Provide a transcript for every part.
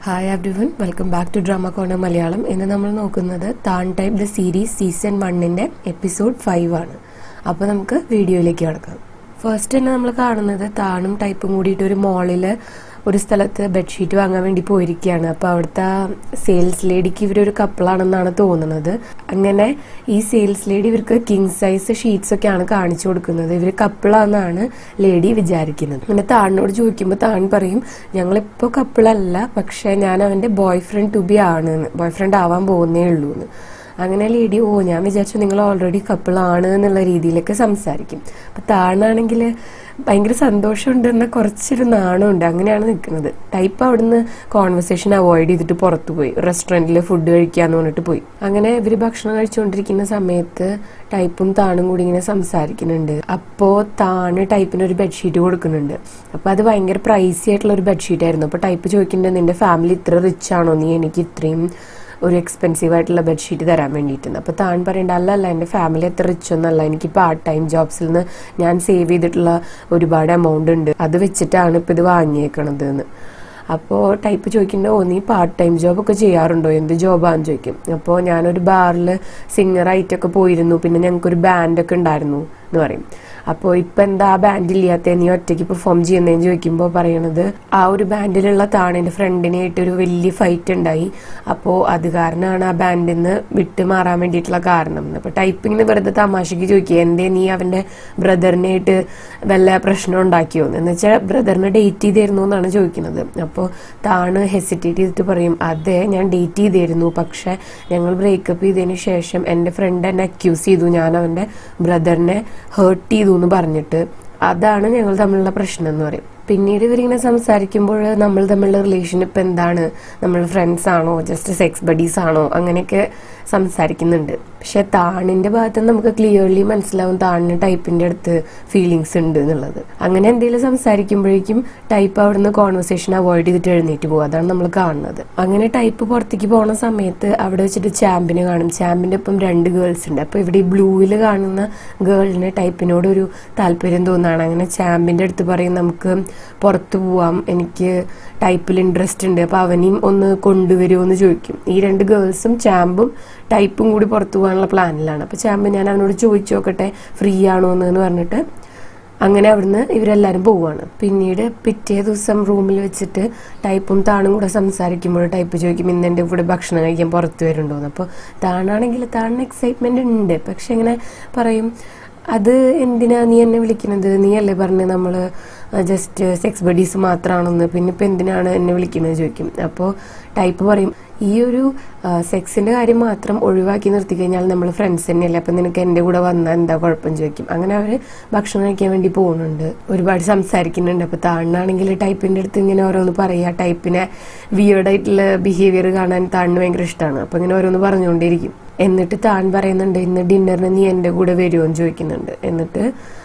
hi everyone welcome back to drama corner Malayalam ഇന്ന് നമ്മൾ നോക്കുന്നത് Tharn Type the series season വണ്ണിന്റെ എപ്പിസോഡ് ഫൈവ് ആണ് അപ്പോൾ നമുക്ക് വീഡിയോയിലേക്ക് കിടക്കാം ഫസ്റ്റ് തന്നെ നമ്മൾ കാണുന്നത് താണും ടൈപ്പും കൂടിയിട്ട് ഒരു മോളിൽ ഒരു സ്ഥലത്ത് ബെഡ്ഷീറ്റ് വാങ്ങാൻ വേണ്ടി പോയിരിക്കുകയാണ് അപ്പോൾ അവിടുത്തെ സെയിൽസ് ലേഡിക്ക് ഇവരൊരു കപ്പിളാണെന്നാണ് തോന്നുന്നത് അങ്ങനെ ഈ സെയിൽസ് ലേഡി ഇവർക്ക് കിങ് സൈസ് ഷീറ്റ്സ് ഒക്കെയാണ് കാണിച്ചു കൊടുക്കുന്നത് ഇവർ കപ്പിളാണെന്നാണ് ലേഡി വിചാരിക്കുന്നത് അങ്ങനെ താണിനോട് ചോദിക്കുമ്പോൾ താൻ പറയും ഞങ്ങളിപ്പോൾ കപ്പിളല്ല പക്ഷെ ഞാൻ അവൻ്റെ ബോയ് ഫ്രണ്ട് ടു ബി ആണ് ബോയ് ഫ്രണ്ട് ആവാൻ പോകുന്നേ ഉള്ളൂ എന്ന് അങ്ങനെ ലേഡി ഓ ഞാൻ വിചാരിച്ചു നിങ്ങൾ ഓൾറെഡി കപ്പിളാണ് എന്നുള്ള രീതിയിലൊക്കെ സംസാരിക്കും അപ്പം താണാണെങ്കിൽ ഭയങ്കര സന്തോഷമുണ്ട് എന്നാൽ കുറച്ചൊരു നാണമുണ്ട് അങ്ങനെയാണ് നിൽക്കുന്നത് ടൈപ്പ് അവിടുന്ന് കോൺവെർസേഷൻ അവോയ്ഡ് ചെയ്തിട്ട് പുറത്തു പോയി റെസ്റ്റോറൻറ്റിൽ ഫുഡ് കഴിക്കാന്ന് പറഞ്ഞിട്ട് പോയി അങ്ങനെ ഇവർ ഭക്ഷണം കഴിച്ചുകൊണ്ടിരിക്കുന്ന സമയത്ത് ടൈപ്പും താണും കൂടി ഇങ്ങനെ സംസാരിക്കുന്നുണ്ട് അപ്പോൾ താണ് ടൈപ്പിന് ഒരു ബെഡ്ഷീറ്റ് കൊടുക്കുന്നുണ്ട് അപ്പോൾ അത് ഭയങ്കര പ്രൈസി ആയിട്ടുള്ള ഒരു ബെഡ്ഷീറ്റ് ആയിരുന്നു അപ്പോൾ ടൈപ്പ് ചോദിക്കുന്നുണ്ട് നിന്റെ ഫാമിലി ഇത്ര റിച്ച് ആണോ നീ എനിക്ക് ഇത്രയും ഒരു എക്സ്പെൻസീവ് ആയിട്ടുള്ള ബെഡ്ഷീറ്റ് തരാൻ വേണ്ടിയിട്ടുണ്ട് അപ്പോൾ താൻ പറയേണ്ട അല്ല അല്ല എൻ്റെ ഫാമിലി അത്ര റിച്ച് ഒന്നല്ല എനിക്ക് പാർട്ട് ടൈം ജോബ്സിൽ നിന്ന് ഞാൻ സേവ് ചെയ്തിട്ടുള്ള ഒരുപാട് എമൗണ്ട് ഉണ്ട് അത് വെച്ചിട്ടാണ് ഇപ്പോൾ ഇത് വാങ്ങിയേക്കണത് എന്ന് അപ്പോൾ ടൈപ്പ് ചോദിക്കുന്നത് ഓ നീ പാർട്ട് ടൈം ജോബൊക്കെ ചെയ്യാറുണ്ടോ എന്ത് ജോബാന്ന് ചോദിക്കും അപ്പോൾ ഞാനൊരു ബാറിൽ സിംഗറായിട്ടൊക്കെ പോയിരുന്നു പിന്നെ ഞങ്ങൾക്കൊരു ബാൻഡൊക്കെ ഉണ്ടായിരുന്നു എന്ന് പറയും അപ്പോൾ ഇപ്പം എന്താ ആ ബാൻഡ് ഇല്ലാത്ത നീ ഒറ്റയ്ക്ക് പെർഫോം ചെയ്യുന്നതെന്ന് ചോദിക്കുമ്പോൾ പറയണത് ആ ഒരു ബാൻഡിലുള്ള താണിൻ്റെ ഫ്രണ്ടിനായിട്ട് ഒരു വലിയ ഫൈറ്റ് ഉണ്ടായി അപ്പോൾ അത് കാരണമാണ് ആ ബാൻഡിൽ നിന്ന് വിട്ട് മാറാൻ വേണ്ടിയിട്ടുള്ള കാരണം അപ്പോൾ ടൈപ്പിങ്ങിന് വെറുതെ തമാശയ്ക്ക് ചോദിക്കുക എന്തേ നീ അവൻ്റെ ബ്രദറിനായിട്ട് വല്ല പ്രശ്നം ഉണ്ടാക്കിയോന്ന് എന്ന് വെച്ചാൽ ബ്രദറിനെ ഡേറ്റ് ചെയ്തിരുന്നു എന്നാണ് ചോദിക്കുന്നത് അപ്പോൾ താണ് ഹെസിറ്റേറ്റ് ചെയ്തിട്ട് പറയും അതെ ഞാൻ ഡേറ്റ് ചെയ്തിരുന്നു പക്ഷെ ഞങ്ങൾ ബ്രേക്കപ്പ് ചെയ്തതിന് ശേഷം എൻ്റെ ഫ്രണ്ട് എന്നെ അക്യൂസ് ചെയ്തു ഞാൻ അവൻ്റെ ബ്രദറിനെ ഹേർട്ട് ചെയ്തു എന്ന് പറഞ്ഞിട്ട് അതാണ് ഞങ്ങൾ തമ്മിലുള്ള പ്രശ്നം എന്ന് പറയും പിന്നീട് ഇവരിങ്ങനെ സംസാരിക്കുമ്പോൾ നമ്മൾ തമ്മിലുള്ള റിലേഷൻ ഇപ്പം എന്താണ് നമ്മൾ ഫ്രണ്ട്സ് ആണോ ജസ്റ്റ് സെക്സ് ബഡീസ് ആണോ അങ്ങനെയൊക്കെ സംസാരിക്കുന്നുണ്ട് പക്ഷെ താണിന്റെ ഭാഗത്ത് നമുക്ക് ക്ലിയർലി മനസ്സിലാവും താണിന് ടൈപ്പിന്റെ അടുത്ത് ഫീലിങ്സ് ഉണ്ട് എന്നുള്ളത് അങ്ങനെ എന്തെങ്കിലും സംസാരിക്കുമ്പോഴേക്കും ടൈപ്പ് അവിടുന്ന് കോൺവെർസേഷൻ അവോയ്ഡ് ചെയ്തിട്ട് എഴുന്നേറ്റ് പോകും അതാണ് നമ്മൾ കാണുന്നത് അങ്ങനെ ടൈപ്പ് പുറത്തേക്ക് പോണ സമയത്ത് അവിടെ വെച്ചിട്ട് ചാമ്പിനെ കാണും ചാമ്പിന്റെ ഒപ്പം രണ്ട് ഗേൾസ് ഉണ്ട് അപ്പൊ ഇവിടെ ഈ ബ്ലൂവിൽ കാണുന്ന ഗേളിന് ടൈപ്പിനോട് ഒരു താല്പര്യം തോന്നുകയാണ് അങ്ങനെ ചാമ്പിന്റെ അടുത്ത് പറയും നമുക്ക് പുറത്തു പോവാം എനിക്ക് ടൈപ്പിൽ ഇൻട്രസ്റ്റ് ഉണ്ട് അപ്പൊ അവനെയും ഒന്ന് കൊണ്ടുവരുമോ എന്ന് ചോദിക്കും ഈ രണ്ട് ഗേൾസും ചാമ്പും ടൈപ്പും കൂടി പുറത്തു പോകാനുള്ള പ്ലാനിലാണ് അപ്പൊ ചാമ്പ് ഞാൻ അവനോട് ചോദിച്ചു നോക്കട്ടെ ഫ്രീ ആണോ എന്ന് പറഞ്ഞിട്ട് അങ്ങനെ അവിടുന്ന് ഇവരെല്ലാവരും പോവുകയാണ് പിന്നീട് പിറ്റേ ദിവസം റൂമിൽ വെച്ചിട്ട് ടൈപ്പും താണും കൂടെ സംസാരിക്കുമ്പോൾ ടൈപ്പ് ചോദിക്കും ഇന്ന് എൻ്റെ കൂടെ ഭക്ഷണം കഴിക്കാൻ പുറത്ത് വരുന്നുണ്ടോന്ന് അപ്പോൾ താണാണെങ്കിൽ താണിന് എക്സൈറ്റ്മെന്റ് ഉണ്ട് പക്ഷെ ഇങ്ങനെ പറയും അത് എന്തിനാ നീ എന്നെ വിളിക്കുന്നത് നീ അല്ലേ പറഞ്ഞ് നമ്മൾ ജസ്റ്റ് സെക്സ് ബഡീസ് മാത്രമാണെന്ന് പിന്നെ ഇപ്പം എന്തിനാണ് എന്നെ വിളിക്കുന്നത് ചോദിക്കും അപ്പോൾ ടൈപ്പ് പറയും ഈ ഒരു സെക്സിന്റെ കാര്യം മാത്രം ഒഴിവാക്കി നിർത്തി കഴിഞ്ഞാൽ നമ്മൾ ഫ്രണ്ട്സ് തന്നെയല്ലേ അപ്പം നിനക്ക് എൻ്റെ കൂടെ വന്നാൽ എന്താ കുഴപ്പം ചോദിക്കും അങ്ങനെ അവർ ഭക്ഷണം കഴിക്കാൻ വേണ്ടി പോകുന്നുണ്ട് ഒരുപാട് സംസാരിക്കുന്നുണ്ട് അപ്പോൾ താണ്ണാണെങ്കിൽ ടൈപ്പിൻ്റെ അടുത്ത് ഇങ്ങനെ ഓരോന്ന് പറയുക ടൈപ്പിനെ വിയേർഡായിട്ടുള്ള ബിഹേവിയർ കാണാൻ താണിന് ഭയങ്കര ഇഷ്ടമാണ് അപ്പോൾ ഇങ്ങനെ ഓരോന്ന് പറഞ്ഞുകൊണ്ടിരിക്കും എന്നിട്ട് താൻ പറയുന്നുണ്ട് ഇന്ന് ഡിന്നറിന് നീ എൻ്റെ കൂടെ വരുമോ എന്ന് ചോദിക്കുന്നുണ്ട് എന്നിട്ട്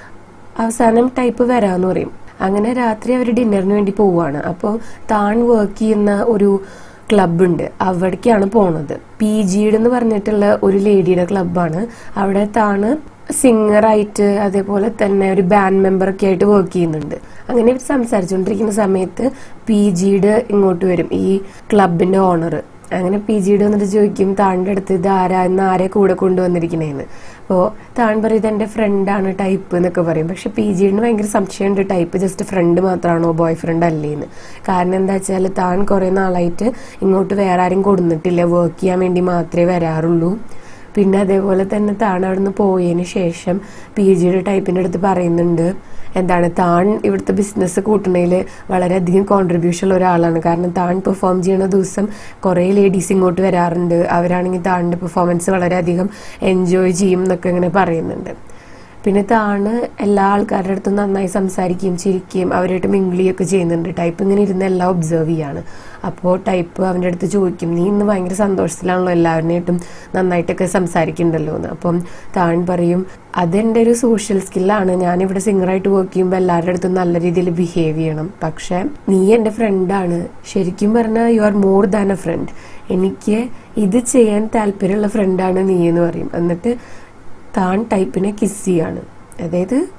അവസാനം ടൈപ്പ് വരാമെന്ന് പറയും അങ്ങനെ രാത്രി അവർ ഡിന്നറിന് വേണ്ടി പോവുകയാണ് അപ്പോൾ താൻ വർക്ക് ചെയ്യുന്ന ഒരു ക്ലബുണ്ട് അവിടേക്കാണ് പോണത് പി ജിയുടെ എന്ന് പറഞ്ഞിട്ടുള്ള ഒരു ലേഡിയുടെ ക്ലബ്ബാണ് അവിടെ താണ് സിംഗറായിട്ട് അതേപോലെ തന്നെ ഒരു ബാൻഡ് മെമ്പറൊക്കെ ആയിട്ട് വർക്ക് ചെയ്യുന്നുണ്ട് അങ്ങനെ ഇവർ സംസാരിച്ചുകൊണ്ടിരിക്കുന്ന സമയത്ത് പി ജിയുടെ ഇങ്ങോട്ട് വരും ഈ ക്ലബിന്റെ ഓണർ അങ്ങനെ പി ജിയുടെ വന്നിട്ട് ചോദിക്കും താണിൻ്റെ അടുത്ത് ഇത് ആരാ ഇന്ന് ആരെ കൂടെ കൊണ്ടുവന്നിരിക്കണേന്ന് അപ്പോൾ താൻ പറയും ഇത് എൻ്റെ ഫ്രണ്ടാണ് ടൈപ്പ് എന്നൊക്കെ പറയും പക്ഷെ പി ജിയുടെ ഭയങ്കര സംശയമുണ്ട് ടൈപ്പ് ജസ്റ്റ് ഫ്രണ്ട് മാത്രമാണോ ബോയ് ഫ്രണ്ട് അല്ലേന്ന് കാരണം എന്താ വെച്ചാൽ താൻ കുറേ നാളായിട്ട് ഇങ്ങോട്ട് വേറെ ആരും കൊടുന്നിട്ടില്ല വർക്ക് ചെയ്യാൻ വേണ്ടി മാത്രമേ വരാറുള്ളൂ പിന്നെ അതേപോലെ തന്നെ താൻ അവിടുന്ന് പോയതിന് ശേഷം പി ജിയുടെ ടൈപ്പിൻ്റെ അടുത്ത് പറയുന്നുണ്ട് എന്താണ് താൻ ഇവിടുത്തെ ബിസിനസ് കൂട്ടുന്നതിൽ വളരെയധികം കോൺട്രിബ്യൂഷൻ ഉള്ള ഒരാളാണ് കാരണം താൻ പെർഫോം ചെയ്യുന്ന ദിവസം കുറേ ലേഡീസ് ഇങ്ങോട്ട് വരാറുണ്ട് അവരാണെങ്കിൽ താണിൻ്റെ പെർഫോമൻസ് വളരെയധികം എൻജോയ് ചെയ്യും എന്നൊക്കെ ഇങ്ങനെ പറയുന്നുണ്ട് പിന്നെ താണ് എല്ലാ ആൾക്കാരുടെ അടുത്തും നന്നായി സംസാരിക്കുകയും ചിരിക്കുകയും അവരായിട്ട് മിങ്കിളിയൊക്കെ ചെയ്യുന്നുണ്ട് ടൈപ്പ് ഇങ്ങനെ ഇരുന്ന് എല്ലാം ഒബ്സർവ് ചെയ്യാണ് അപ്പോൾ ടൈപ്പ് അവൻ്റെ അടുത്ത് ചോദിക്കും നീ ഇന്ന് ഭയങ്കര സന്തോഷത്തിലാണല്ലോ എല്ലാവരുമായിട്ടും നന്നായിട്ടൊക്കെ സംസാരിക്കുന്നുണ്ടല്ലോ എന്ന് അപ്പം താൻ പറയും അതെൻ്റെ ഒരു സോഷ്യൽ സ്കില്ലാണ് ഞാനിവിടെ സിംഗറായിട്ട് വർക്ക് ചെയ്യുമ്പോൾ എല്ലാവരുടെ അടുത്തും നല്ല രീതിയിൽ ബിഹേവ് ചെയ്യണം പക്ഷെ നീ എൻ്റെ ഫ്രണ്ടാണ് ശരിക്കും പറഞ്ഞാൽ you are more than a friend എനിക്ക് ഇത് ചെയ്യാൻ താല്പര്യമുള്ള ഫ്രണ്ടാണ് നീ എന്ന് പറയും എന്നിട്ട് താൻ ടൈപ്പിനെ കിസ് ചെയ്യാണ് അതായത്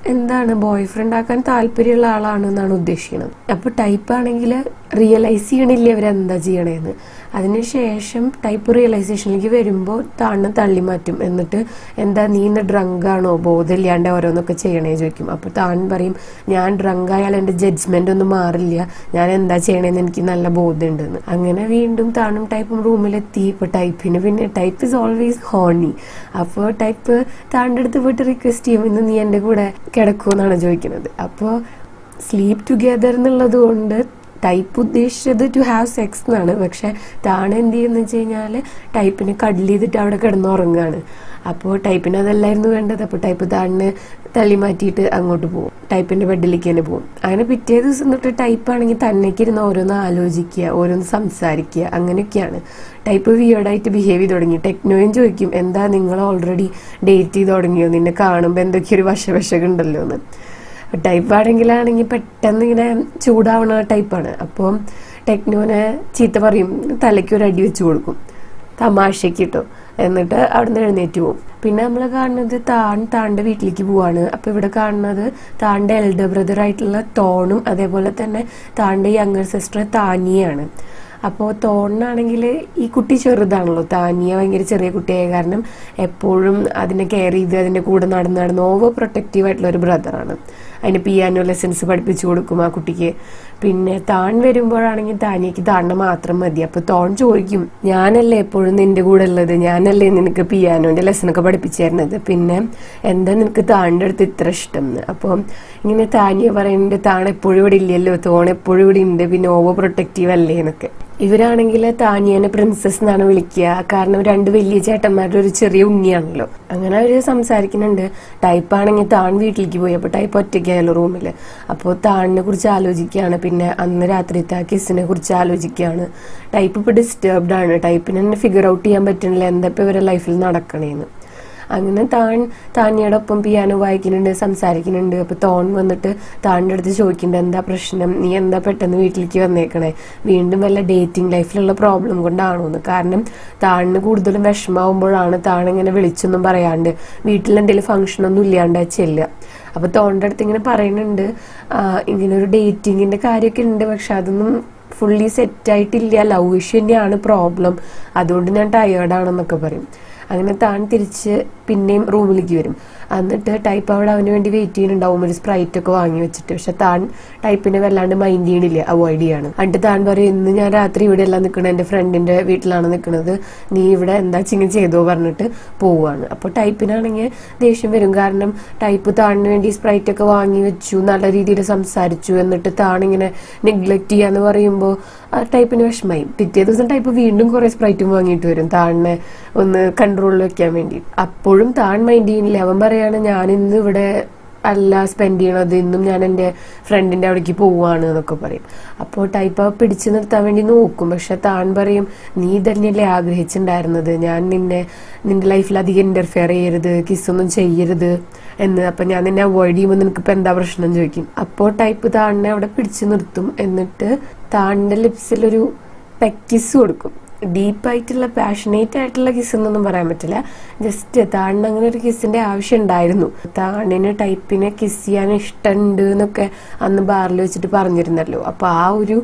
എന്താണ് ബോയ് ഫ്രണ്ട് ആക്കാൻ താല്പര്യമുള്ള ആളാണ് എന്നാണ് ഉദ്ദേശിക്കുന്നത് അപ്പൊ ടൈപ്പ് ആണെങ്കിൽ റിയലൈസ് ചെയ്യണില്ല ഇവരെന്താ ചെയ്യണേന്ന് അതിനുശേഷം ടൈപ്പ് റിയലൈസേഷനിലേക്ക് വരുമ്പോൾ താണ്ണ് തള്ളി മാറ്റും എന്നിട്ട് എന്താ നീ ഇന്ന് ഡ്രങ്ക് ആണോ ബോധമില്ലാണ്ട് ഓരോന്നൊക്കെ ചെയ്യണേ ചോദിക്കും അപ്പോൾ താൻ പറയും ഞാൻ ഡ്രങ്ക് ആയാൽ എൻ്റെ ജഡ്ജ്മെന്റ് ഒന്നും മാറില്ല ഞാൻ എന്താ ചെയ്യണേന്ന് എനിക്ക് നല്ല ബോധമുണ്ടെന്ന് അങ്ങനെ വീണ്ടും താണും ടൈപ്പും റൂമിലെത്തി ഇപ്പോൾ ടൈപ്പിന് പിന്നെ ടൈപ്പ് ഇസ് ഓൾവേസ് ഹോണി അപ്പോൾ ടൈപ്പ് താൻ്റെ അടുത്ത് പോയിട്ട് റിക്വസ്റ്റ് ചെയ്യും ഇന്ന് നീ എൻ്റെ കൂടെ കിടക്കുമെന്നാണ് ചോദിക്കുന്നത് അപ്പോൾ സ്ലീപ്പ് ടുഗെദർ എന്നുള്ളത് കൊണ്ട് ടൈപ്പ് ഉദ്ദേശിച്ചത് ടു ഹാവ് സെക്സ് എന്നാണ് പക്ഷെ താൻ എന്ത് ചെയ്യുന്ന വെച്ച് കഴിഞ്ഞാൽ ടൈപ്പിനെ കഡിൽ ചെയ്തിട്ട് അവിടെ കിടന്ന് ഉറങ്ങുകയാണ് അപ്പോൾ ടൈപ്പിന് അതല്ലായിരുന്നു വേണ്ടത് അപ്പോൾ ടൈപ്പ് താണിന് തള്ളി മാറ്റിയിട്ട് അങ്ങോട്ട് പോകും ടൈപ്പിന്റെ ബെഡിലേക്ക് തന്നെ പോകും അങ്ങനെ പിറ്റേ ദിവസം തൊട്ട് ടൈപ്പ് ആണെങ്കിൽ തന്നേക്ക് ഇരുന്ന് ഓരോന്ന് ആലോചിക്കുക ഓരോന്ന് സംസാരിക്കുക അങ്ങനെയൊക്കെയാണ് ടൈപ്പ് വിയേർഡായിട്ട് ബിഹേവ് ചെയ്ത് തുടങ്ങി ടെക്നോയും ചോദിക്കും എന്താ നിങ്ങൾ ഓൾറെഡി ഡേറ്റ് ചെയ്ത് തുടങ്ങിയോ നിന്നെ കാണുമ്പോൾ എന്തൊക്കെയൊരു വശവശക ഉണ്ടല്ലോ എന്ന് ടൈപ്പ് ആണെങ്കിലാണെങ്കിൽ പെട്ടെന്ന് ഇങ്ങനെ ചൂടാവണ ടൈപ്പാണ് അപ്പോൾ ടെക്നോനെ ചീത്ത പറയും തലയ്ക്ക് ഒരു അടി വെച്ച് കൊടുക്കും തമാശയ്ക്ക് കിട്ടോ എന്നിട്ട് അവിടുന്ന് എഴുന്നേറ്റ് പോകും പിന്നെ നമ്മൾ കാണുന്നത് താൻ താൻ്റെ വീട്ടിലേക്ക് പോവാണ് അപ്പൊ ഇവിടെ കാണുന്നത് താൻ്റെ എൽഡർ ബ്രദർ ആയിട്ടുള്ള തോണും അതേപോലെ തന്നെ താൻ്റെ യങ്ങർ സിസ്റ്റർ താനിയാണ് അപ്പോൾ തോണിനാണെങ്കിൽ ഈ കുട്ടി ചെറുതാണല്ലോ താനിയ ഭയങ്കര ചെറിയ കുട്ടിയായ കാരണം എപ്പോഴും അതിനെ കെയർ ചെയ്ത് അതിൻ്റെ കൂടെ നടന്ന് നടന്ന് ഓവർ പ്രൊട്ടക്റ്റീവ് ആയിട്ടുള്ള ഒരു ബ്രദറാണ് അതിന് പിയാനോ ലെസൺസ് പഠിപ്പിച്ചു കൊടുക്കും ആ കുട്ടിക്ക് പിന്നെ താൻ വരുമ്പോഴാണെങ്കിൽ താനിയക്ക് താണ്ണ മാത്രം മതി അപ്പൊ തോൺ ചോദിക്കും ഞാനല്ലേ എപ്പോഴും നിന്റെ കൂടെ ഉള്ളത് ഞാനല്ലേ നിനക്ക് പിയാനോന്റെ ലെസൺ ഒക്കെ പഠിപ്പിച്ചു തരുന്നത് പിന്നെ എന്താ നിനക്ക് താണിന്റെ അടുത്ത് ഇത്ര ഇഷ്ടം എന്ന് അപ്പോൾ ഇങ്ങനെ താനിയ പറയുന്നുണ്ട് താൻ എപ്പോഴും ഇവിടെ ഇല്ലല്ലോ തോൺ എപ്പോഴും ഇവിടെ ഉണ്ട് പിന്നെ ഓവർ പ്രൊട്ടക്റ്റീവ് അല്ലേ എന്നൊക്കെ ഇവരാണെങ്കിൽ താനിയനെ പ്രിൻസസ് എന്നാണ് വിളിക്കുക കാരണം രണ്ട് വലിയ ചേട്ടന്മാരുടെ ഒരു ചെറിയ ഉണ്ണിയാണല്ലോ അങ്ങനെ അവര് സംസാരിക്കുന്നുണ്ട് ടൈപ്പ് ആണെങ്കിൽ താൻ വീട്ടിലേക്ക് പോയി അപ്പൊ ടൈപ്പ് ഒറ്റയ്ക്കായല്ലോ റൂമിൽ അപ്പോൾ താണിനെ കുറിച്ച് ആലോചിക്കുകയാണ് പിന്നെ അന്ന് രാത്രിത്തെ ആ കിസിനെ കുറിച്ച് ആലോചിക്കുകയാണ് ടൈപ്പ് ഇപ്പൊ ഡിസ്റ്റർബ്ഡ് ആണ് ടൈപ്പിന് തന്നെ ഫിഗർ ഔട്ട് ചെയ്യാൻ പറ്റുന്നില്ല എന്താ ഇപ്പൊ ഇവരുടെ ലൈഫിൽ നടക്കണേന്ന് അങ്ങനെ താൻ താനിയുടെ ഒപ്പം പിയാനോ വായിക്കുന്നുണ്ട് സംസാരിക്കുന്നുണ്ട് അപ്പൊ തോൺ വന്നിട്ട് താൻ്റെ അടുത്ത് ചോദിക്കുന്നുണ്ട് എന്താ പ്രശ്നം നീ എന്താ പെട്ടെന്ന് വീട്ടിലേക്ക് വന്നേക്കണേ വീണ്ടും വല്ല ഡേറ്റിംഗ് ലൈഫിലുള്ള പ്രോബ്ലം കൊണ്ടാണോ എന്ന് കാരണം താണിന് കൂടുതലും വിഷമാവുമ്പോഴാണ് താൻ ഇങ്ങനെ വിളിച്ചൊന്നും പറയാണ്ട് വീട്ടിൽ എന്തെങ്കിലും ഫംഗ്ഷൻ ഒന്നും ഇല്ലാണ്ട് ചെല്ലുക അപ്പൊ തോണിന്റെ അടുത്ത് ഇങ്ങനെ പറയുന്നുണ്ട് ആ, ഇങ്ങനെ ഒരു ഡേറ്റിങ്ങിന്റെ കാര്യമൊക്കെ ഉണ്ട് പക്ഷെ അതൊന്നും ഫുള്ളി സെറ്റ് ആയിട്ടില്ല ലവ് ഇഷ്യൂ തന്നെയാണ് പ്രോബ്ലം അതുകൊണ്ട് ഞാൻ ടയേർഡാണെന്നൊക്കെ പറയും അങ്ങനെ താൻ തിരിച്ച് പിന്നെയും റൂമിലേക്ക് വരും എന്നിട്ട് ടൈപ്പ് അവിടെ അവന് വേണ്ടി വെയിറ്റ് ചെയ്യുന്നുണ്ടാവും ഒരു സ്പ്രൈറ്റ് ഒക്കെ വാങ്ങി വെച്ചിട്ട് പക്ഷെ താൻ ടൈപ്പിനെ വല്ലാണ്ട് മൈൻഡ് ചെയ്യണില്ല അവോയ്ഡ് ചെയ്യാണ് എന്നിട്ട് താൻ പറയും ഇന്ന് ഞാൻ രാത്രി ഇവിടെ എല്ലാം നിൽക്കണത് എൻ്റെ ഫ്രണ്ടിന്റെ വീട്ടിലാണ് നിൽക്കുന്നത് നീ ഇവിടെ എന്താ ചിങ്ങ ചെയ്തോ പറഞ്ഞിട്ട് പോവാണ് അപ്പോൾ ടൈപ്പിനാണെങ്കിൽ ദേഷ്യം വരും കാരണം ടൈപ്പ് താണിന് വേണ്ടി സ്പ്രൈറ്റ് ഒക്കെ വാങ്ങി വെച്ചു നല്ല രീതിയിൽ സംസാരിച്ചു എന്നിട്ട് താണിങ്ങനെ നെഗ്ലക്ട് ചെയ്യാന്ന് പറയുമ്പോൾ ആ ടൈപ്പിന് വിഷമായി പിറ്റേ ദിവസം ടൈപ്പ് വീണ്ടും കുറെ സ്പ്രൈറ്റും വാങ്ങിയിട്ട് വരും താണിനെ ഒന്ന് കൺട്രോളിൽ വെക്കാൻ വേണ്ടി അപ്പോഴും താൻ മൈൻഡ് ചെയ്യുന്നില്ല അവൻ പറയാണ് ഞാൻ ഇന്ന് ഇവിടെ അല്ല സ്പെൻഡ് ചെയ്യണത് ഇന്നും ഞാൻ എൻ്റെ ഫ്രണ്ടിന്റെ അവിടേക്ക് പോവാണ് എന്നൊക്കെ പറയും അപ്പോൾ ടൈപ്പ് ആ പിടിച്ചു നിർത്താൻ വേണ്ടി നോക്കും പക്ഷെ താൻ പറയും നീ തന്നെയല്ലേ ആഗ്രഹിച്ചിട്ടുണ്ടായിരുന്നത് ഞാൻ നിന്നെ നിന്റെ ലൈഫിൽ അധികം ഇന്റർഫിയർ ചെയ്യരുത് കിസ്സൊന്നും ചെയ്യരുത് എന്ന് അപ്പൊ ഞാൻ നിന്നെ അവോയ്ഡ് ചെയ്യുമ്പോൾ നിനക്ക് ഇപ്പൊ എന്താ പ്രശ്നം ചോദിക്കും അപ്പോൾ ടൈപ്പ് താണിനെ അവിടെ പിടിച്ചു നിർത്തും എന്നിട്ട് താണിന്റെ ലിപ്സിലൊരു പെക്കിസ് കൊടുക്കും ഡീപ്പായിട്ടുള്ള പാഷനേറ്റ് ആയിട്ടുള്ള കിസ് എന്നൊന്നും പറയാൻ പറ്റില്ല ജസ്റ്റ് താണിന് അങ്ങനെ ഒരു കിസിന്റെ ആവശ്യം ഉണ്ടായിരുന്നു താണിന് ടൈപ്പിനെ കിസ് ചെയ്യാൻ ഇഷ്ടമുണ്ട് എന്നൊക്കെ അന്ന് ബാറിൽ വെച്ചിട്ട് പറഞ്ഞിരുന്നല്ലോ അപ്പൊ ആ ഒരു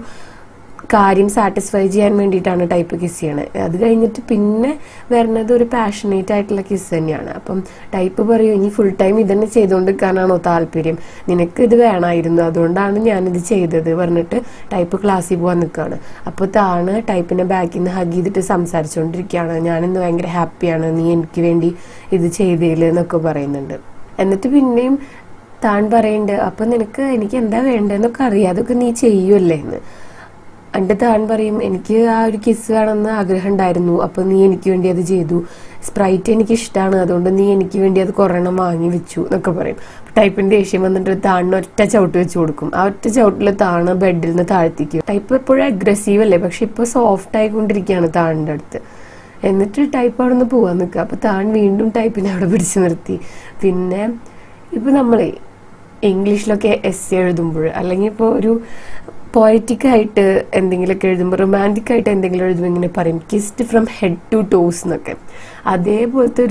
കാര്യം സാറ്റിസ്ഫൈ ചെയ്യാൻ വേണ്ടിയിട്ടാണ് ടൈപ്പ് കിസ് ചെയ്യണത് അത് കഴിഞ്ഞിട്ട് പിന്നെ വരുന്നത് ഒരു പാഷനേറ്റ് ആയിട്ടുള്ള കിസ് തന്നെയാണ് അപ്പം ടൈപ്പ് പറയും ഇനി ഫുൾ ടൈം ഇതന്നെ ചെയ്തുകൊണ്ടിരിക്കാനാണോ താല്പര്യം നിനക്ക് ഇത് വേണമായിരുന്നു അതുകൊണ്ടാണ് ഞാനിത് ചെയ്തത് പറഞ്ഞിട്ട് ടൈപ്പ് ക്ലാസ്സിൽ പോകാൻ നിൽക്കുകയാണ് അപ്പോൾ താണ് ടൈപ്പിനെ ബാക്കിൽ നിന്ന് ഹഗ് ചെയ്തിട്ട് സംസാരിച്ചുകൊണ്ടിരിക്കുകയാണ് ഞാനിന്ന് ഭയങ്കര ഹാപ്പിയാണ് നീ എനിക്ക് വേണ്ടി ഇത് ചെയ്തേല് എന്നൊക്കെ പറയുന്നുണ്ട് എന്നിട്ട് പിന്നെയും താൻ പറയുന്നുണ്ട് അപ്പൊ നിനക്ക് എനിക്ക് എന്താ വേണ്ടതെന്നൊക്കെ അറിയാം അതൊക്കെ നീ ചെയ്യുമല്ലേ എന്ന് എന്നിട്ട് താൻ പറയും എനിക്ക് ആ ഒരു കിസ് വേണമെന്ന് ആഗ്രഹം ഉണ്ടായിരുന്നു അപ്പൊ നീ എനിക്ക് വേണ്ടി അത് ചെയ്തു സ്പ്രൈറ്റ് എനിക്ക് ഇഷ്ടമാണ് അതുകൊണ്ട് നീ എനിക്ക് വേണ്ടി അത് കുറെണ്ണം വാങ്ങി വെച്ചു എന്നൊക്കെ പറയും ടൈപ്പിന്റെ ദേഷ്യം വന്നിട്ട് താണിന് ഒറ്റ ചവിട്ട് വെച്ച് കൊടുക്കും ആ ഒറ്റ ചവിട്ടിൽ താണ് ബെഡിൽ നിന്ന് താഴ്ത്തിക്കും ടൈപ്പ് എപ്പോഴും അഗ്രസീവ് അല്ലേ പക്ഷെ ഇപ്പൊ സോഫ്റ്റ് ആയിക്കൊണ്ടിരിക്കുകയാണ് താണിന്റെ അടുത്ത് എന്നിട്ട് ടൈപ്പ് അവിടെ നിന്ന് പോവാൻ നിൽക്കുക അപ്പൊ താൻ വീണ്ടും ടൈപ്പിനെ അവിടെ പിടിച്ചു നിർത്തി പിന്നെ ഇപ്പൊ നമ്മളെ ഇംഗ്ലീഷിലൊക്കെ എസ് എഴുതുമ്പോൾ അല്ലെങ്കിൽ ഇപ്പോൾ ഒരു പോയറ്റിക് ആയിട്ട് എന്തെങ്കിലുമൊക്കെ എഴുതുമ്പോൾ റൊമാൻറ്റിക് ആയിട്ട് എന്തെങ്കിലും എഴുതുമ്പോൾ ഇങ്ങനെ പറയും kissed from head to toes എന്നൊക്കെ അതേപോലത്തെ ഒരു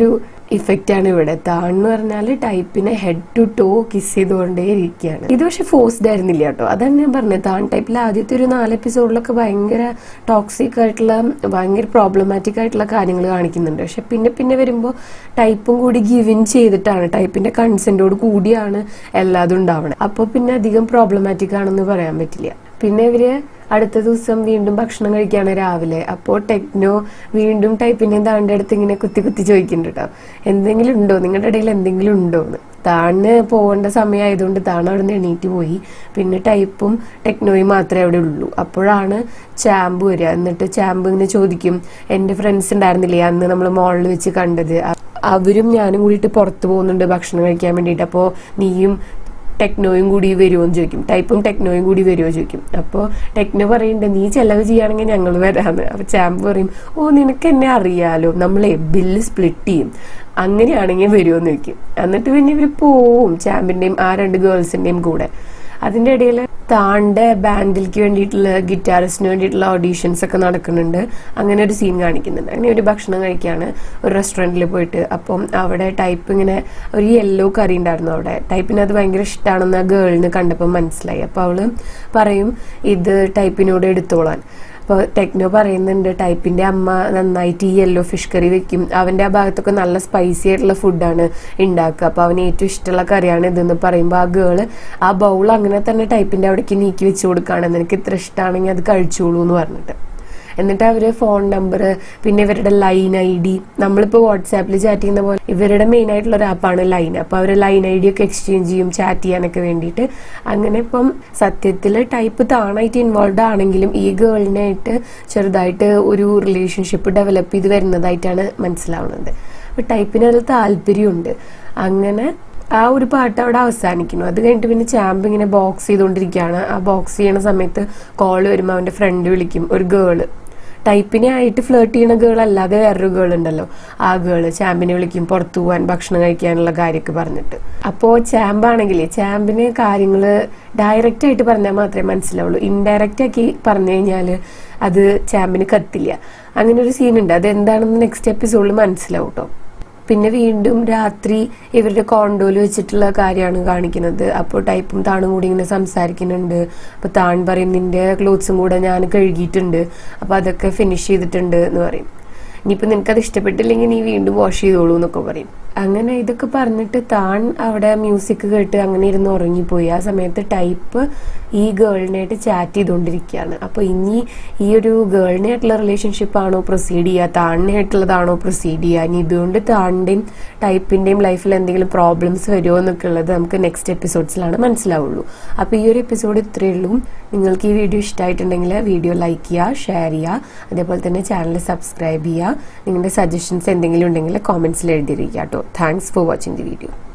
ഇഫക്റ്റ് ആണ് ഇവിടെ താന്ന് പറഞ്ഞാൽ ടൈപ്പിനെ ഹെഡ് ടു ടോ കിസ് ചെയ്തുകൊണ്ടേ ഇരിക്കുകയാണ് ഇത് പക്ഷെ ഫോഴ്സ്ഡ് ആയിരുന്നില്ല കേട്ടോ അതാണ് ഞാൻ പറഞ്ഞത് താൻ ടൈപ്പിൽ ആദ്യത്തെ ഒരു നാല് എപ്പിസോഡിലൊക്കെ ഭയങ്കര ടോക്സിക് ആയിട്ടുള്ള ഭയങ്കര പ്രോബ്ലമാറ്റിക് ആയിട്ടുള്ള കാര്യങ്ങൾ കാണിക്കുന്നുണ്ട് പക്ഷെ പിന്നെ പിന്നെ വരുമ്പോൾ ടൈപ്പും കൂടി ഗിവിൻ ചെയ്തിട്ടാണ് ടൈപ്പിന്റെ കൺസെന്റോട് കൂടിയാണ് എല്ലാതും ഉണ്ടാവണത് അപ്പോൾ പിന്നെ അധികം പ്രോബ്ലമാറ്റിക് ആണെന്ന് പറയാൻ പറ്റില്ല പിന്നെ ഇവര് അടുത്ത ദിവസം വീണ്ടും ഭക്ഷണം കഴിക്കുകയാണ് രാവിലെ അപ്പോൾ ടെക്നോ വീണ്ടും ടൈപ്പിനെ താൻ്റെ അടുത്ത് ഇങ്ങനെ കുത്തി കുത്തി ചോദിക്കുന്നുണ്ട് കേട്ടോ എന്തെങ്കിലും ഉണ്ടോ നിങ്ങളുടെ ഇടയിൽ എന്തെങ്കിലും ഉണ്ടോ എന്ന് താണ് പോകേണ്ട സമയമായതുകൊണ്ട് താൻ അവിടെ നിന്ന് എണീറ്റ് പോയി പിന്നെ ടൈപ്പും ടെക്നോയും മാത്രമേ അവിടെ ഉള്ളൂ അപ്പോഴാണ് ചാമ്പ് വരിക എന്നിട്ട് ചാമ്പ് ഇങ്ങനെ ചോദിക്കും എൻ്റെ ഫ്രണ്ട്സ് ഉണ്ടായിരുന്നില്ലേ അന്ന് നമ്മൾ മോളിൽ വെച്ച് കണ്ടത് അ- അവരും ഞാനും കൂടിയിട്ട് പുറത്ത് പോകുന്നുണ്ട് ഭക്ഷണം കഴിക്കാൻ വേണ്ടിയിട്ട് അപ്പോൾ നീയും ടെക്നോയും കൂടി വരുമോ എന്ന് ചോദിക്കും ടൈപ്പും ടെക്നോയും കൂടി വരുമോ ചോദിക്കും അപ്പോൾ ടെക്നോ പറയുന്നുണ്ട് നീ ചെലവ് ചെയ്യുകയാണെങ്കിൽ ഞങ്ങൾ വരാമെന്ന് അപ്പോൾ ചാമ്പ് പറയും ഓ നിനക്ക് എന്നെ അറിയാലോ നമ്മളെ ബില്ല് സ്പ്ലിറ്റ് ചെയ്യും അങ്ങനെയാണെങ്കിൽ വരുമോ എന്ന് ചോദിക്കും എന്നിട്ട് പിന്നെ ഇവർ പോവും ചാമ്പിന്റെയും ആ രണ്ട് ഗേൾസിന്റെയും കൂടെ അതിന്റെ ഇടയിൽ താണ്ടെ ബാൻഡിലേക്ക് വേണ്ടിയിട്ടുള്ള ഗിറ്റാറിസ്റ്റിന് വേണ്ടിയിട്ടുള്ള ഓഡീഷൻസ് ഒക്കെ നടക്കുന്നുണ്ട് അങ്ങനെ ഒരു സീൻ കാണിക്കുന്നുണ്ട് അങ്ങനെ ഒരു ഭക്ഷണം കഴിക്കുകയാണ് ഒരു റെസ്റ്റോറൻറ്റിൽ പോയിട്ട് അപ്പം അവിടെ ടൈപ്പ് ഇങ്ങനെ ഒരു യെല്ലോ കറി ഉണ്ടായിരുന്നു അവിടെ ടൈപ്പിന് അത് ഭയങ്കര ഇഷ്ടമാണെന്ന് ആ ഗേളിന് കണ്ടപ്പോൾ മനസ്സിലായി അപ്പോൾ അവള് പറയും ഇത് ടൈപ്പിനോട് എടുത്തോളാൻ അപ്പോൾ ടെക്നോ പറയുന്നുണ്ട് ടൈപ്പിന്റെ അമ്മ നന്നായിട്ട് ഈ യെല്ലോ ഫിഷ് കറി വെക്കും അവന്റെ ആ ഭാഗത്തൊക്കെ നല്ല സ്പൈസി ആയിട്ടുള്ള ഫുഡാണ് ഉണ്ടാക്കുക അപ്പോൾ അവന് ഏറ്റവും ഇഷ്ടമുള്ള കറിയാണ് ഇതെന്ന് പറയുമ്പോൾ ആ ഗേള് ആ ബൗൾ അങ്ങനെ തന്നെ ടൈപ്പിന്റെ അവിടേക്ക് നീക്കി വെച്ച് കൊടുക്കുകയാണ് നിനക്ക് ഇത്ര ഇഷ്ടമാണെങ്കിൽ അത് കഴിച്ചോളൂ എന്ന് പറഞ്ഞിട്ട് എന്നിട്ട് അവര് ഫോൺ നമ്പർ പിന്നെ ഇവരുടെ ലൈൻ ഐ ഡി നമ്മളിപ്പോൾ വാട്സാപ്പിൽ ചാറ്റ് ചെയ്യുന്ന പോലെ ഇവരുടെ മെയിൻ ആയിട്ടുള്ള ഒരു ആപ്പാണ് ലൈൻ അപ്പോൾ അവർ ലൈൻ ഐ ഡി ഒക്കെ എക്സ്ചേഞ്ച് ചെയ്യും ചാറ്റ് ചെയ്യാനൊക്കെ വേണ്ടിയിട്ട് അങ്ങനെ ഇപ്പം സത്യത്തിൽ ടൈപ്പ് താണായിട്ട് ഇൻവോൾവ് ആണെങ്കിലും ഈ ഗേളിനായിട്ട് ചെറുതായിട്ട് ഒരു റിലേഷൻഷിപ്പ് ഡെവലപ്പ് ചെയ്ത് വരുന്നതായിട്ടാണ് മനസ്സിലാവുന്നത് അപ്പോൾ ടൈപ്പിന് അതിൽ താല്പര്യമുണ്ട് അങ്ങനെ ആ ഒരു പാട്ട് അവിടെ അവസാനിക്കുന്നു അത് കഴിഞ്ഞിട്ട് പിന്നെ ചാമ്പ് ഇങ്ങനെ ബോക്സ് ചെയ്തുകൊണ്ടിരിക്കുകയാണ് ആ ബോക്സ് ചെയ്യണ സമയത്ത് കോൾ വരുമ്പോൾ അവന്റെ ഫ്രണ്ട് വിളിക്കും ഒരു ഗേള് ടൈപ്പിനെ ആയിട്ട് ഫ്ലേർട്ട് ചെയ്യണ ഗേൾ അല്ലാതെ വേറൊരു ഗേൾ ഉണ്ടല്ലോ ആ ഗേള് ചാമ്പിനെ വിളിക്കും പുറത്തു പോകാൻ ഭക്ഷണം കഴിക്കാനുള്ള കാര്യമൊക്കെ പറഞ്ഞിട്ട് അപ്പോൾ ചാമ്പാണെങ്കിലേ ചാമ്പിന് കാര്യങ്ങൾ ഡയറക്റ്റ് ആയിട്ട് പറഞ്ഞാൽ മാത്രമേ മനസ്സിലാവുള്ളൂ ഇൻഡയറക്റ്റ് ആക്കി പറഞ്ഞു കഴിഞ്ഞാൽ അത് ചാമ്പിന് കത്തില്ല അങ്ങനെ ഒരു സീൻ ഉണ്ട് അത് എന്താണെന്ന് നെക്സ്റ്റ് എപ്പിസോഡിൽ മനസ്സിലാവും കേട്ടോ പിന്നെ വീണ്ടും രാത്രി ഇവരുടെ കോണ്ടോയിൽ വെച്ചിട്ടുള്ള കാര്യമാണ് കാണിക്കുന്നത് അപ്പോൾ ടൈപ്പും താണും കൂടി ഇങ്ങനെ സംസാരിക്കുന്നുണ്ട് അപ്പോൾ താൻ പറയും നിന്റെ ക്ലോത്ത്സും കൂടെ ഞാൻ കഴുകിയിട്ടുണ്ട് അപ്പോൾ അതൊക്കെ ഫിനിഷ് ചെയ്തിട്ടുണ്ട് എന്ന് പറയും ഇനിയിപ്പോൾ നിനക്കത് ഇഷ്ടപ്പെട്ടില്ലെങ്കിൽ നീ വീണ്ടും വാഷ് ചെയ്തോളൂ എന്നൊക്കെ പറയും അങ്ങനെ ഇതൊക്കെ പറഞ്ഞിട്ട് താൻ അവിടെ മ്യൂസിക് കേട്ട് അങ്ങനെ ഇരുന്ന് ഉറങ്ങിപ്പോയി ആ സമയത്ത് ടൈപ്പ് ഈ ഗേളിനായിട്ട് ചാറ്റ് ചെയ്തുകൊണ്ടിരിക്കുകയാണ് അപ്പോൾ ഇനി ഈ ഒരു ഗേളിനായിട്ടുള്ള റിലേഷൻഷിപ്പ് ആണോ പ്രൊസീഡ് ചെയ്യുക താണിനായിട്ടുള്ളതാണോ പ്രൊസീഡ് ചെയ്യുക ഇനി ഇതുകൊണ്ട് താണിൻ്റെയും ടൈപ്പിൻ്റെയും ലൈഫിൽ എന്തെങ്കിലും പ്രോബ്ലംസ് വരുമോ എന്നൊക്കെ ഉള്ളത് നമുക്ക് നെക്സ്റ്റ് എപ്പിസോഡ്സിലാണ് മനസ്സിലാവുള്ളൂ അപ്പോൾ ഈ ഒരു എപ്പിസോഡ് ഇത്രയേ ഉള്ളൂ നിങ്ങൾക്ക് ഈ വീഡിയോ ഇഷ്ടമായിട്ടുണ്ടെങ്കിൽ വീഡിയോ ലൈക്ക് ചെയ്യുക ഷെയർ ചെയ്യുക അതേപോലെ തന്നെ ചാനൽ സബ്സ്ക്രൈബ് ചെയ്യുക നിങ്ങളുടെ സജഷൻസ് എന്തെങ്കിലും ഉണ്ടെങ്കിൽ കോമെന്റ്സിൽ എഴുതിയിരിക്കുക കേട്ടോ thanks for watching the video